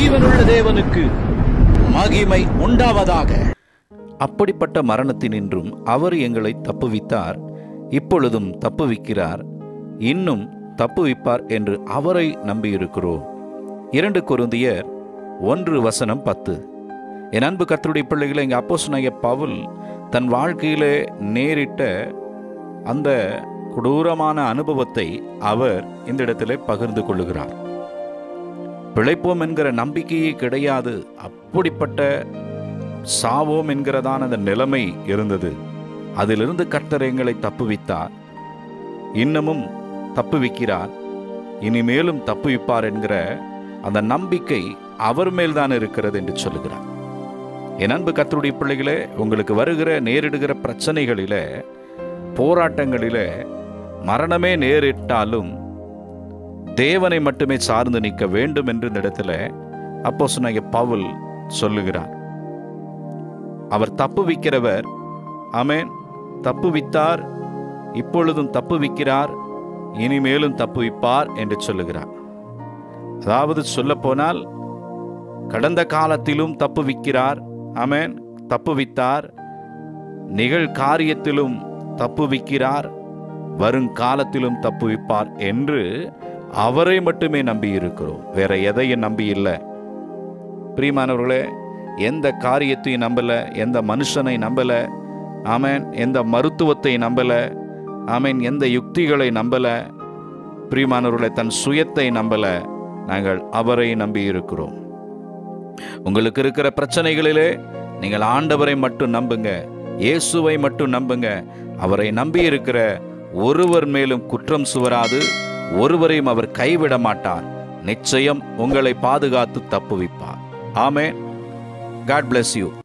ஜீவனுள்ள தேவனுக்கு மகிமை உண்டாவதாக அப்படிப்பட்ட மரணத்தினின்றும் அவர் எங்களை தப்புவித்தார் இப்பொழுதும் தப்புவிக்கிறார் இன்னும் தப்புவிப்பார் என்று அவரை நம்பியிருக்கிறோம் இரண்டு கொருந்தியர் ஒன்று வசனம் பத்து என் அன்பு கர்த்தருடைய பிள்ளைகளை எங்கள் அப்போஸ்தலனாகிய பவுல் தன் வாழ்க்கையிலே நேரிட்ட அந்த கொடூரமான அனுபவத்தை அவர் இந்த இடத்திலே பகிர்ந்து கொள்ளுகிறார் பிழைப்போம் என்கிற நம்பிக்கையே கிடையாது அப்படிப்பட்ட சாவோம் என்கிறதான அந்த நிலைமை இருந்தது அதிலிருந்து கர்த்தர் எங்களை தப்புவித்தார் இன்னமும் தப்புவிக்கிறார் இனிமேலும் தப்புவிப்பார் என்கிற அந்த நம்பிக்கை அவர் மேல்தான் இருக்கிறது என்று சொல்லுகிறார் என் அன்பு கர்த்தருடைய பிள்ளைகளே உங்களுக்கு வருகிற நேரிடுகிற பிரச்சனைகளிலே போராட்டங்களிலே மரணமே நேரிட்டாலும் தேவனை மட்டுமே சார்ந்து நிற்க வேண்டும் என்று இந்த இடத்துல அப்போ சொன்ன பவுல் சொல்லுகிறார் அவர் தப்புவிக்கிறவர் ஆமென் தப்புவித்தார் இப்பொழுதும் தப்புவிக்கிறார் இனிமேலும் தப்புவிப்பார் என்று சொல்லுகிறார் அதாவது சொல்லப்போனால் கடந்த காலத்திலும் தப்புவிக்கிறார் ஆமென் தப்புவித்தார் நிகழ் காரியத்திலும் தப்புவிக்கிறார் வருங்காலத்திலும் தப்புவிப்பார் என்று அவரை மட்டுமே நம்பி இருக்கிறோம் வேற எதையும் நம்பி இல்லை பிரியமானவர்களே எந்த காரியத்தையும் நம்பல எந்த மனுஷனை நம்பல ஆமென் எந்த மருத்துவத்தை நம்பல ஆமென் எந்த யுக்திகளை நம்பல பிரியமானவர்களே தன் சுயத்தை நம்பல நாங்கள் அவரை நம்பி இருக்கிறோம் உங்களுக்கு இருக்கிற பிரச்சனைகளிலே நீங்கள் ஆண்டவரை மட்டும் நம்புங்க இயேசுவை மட்டும் நம்புங்க அவரை நம்பி இருக்கிற ஒருவர் மேலும் குற்றம் சுவராது ஒருவரையும் அவர் கைவிட மாட்டார் நிச்சயம் உங்களை பாதுகாத்து தப்புவிப்பார் ஆமென் காட் bless யூ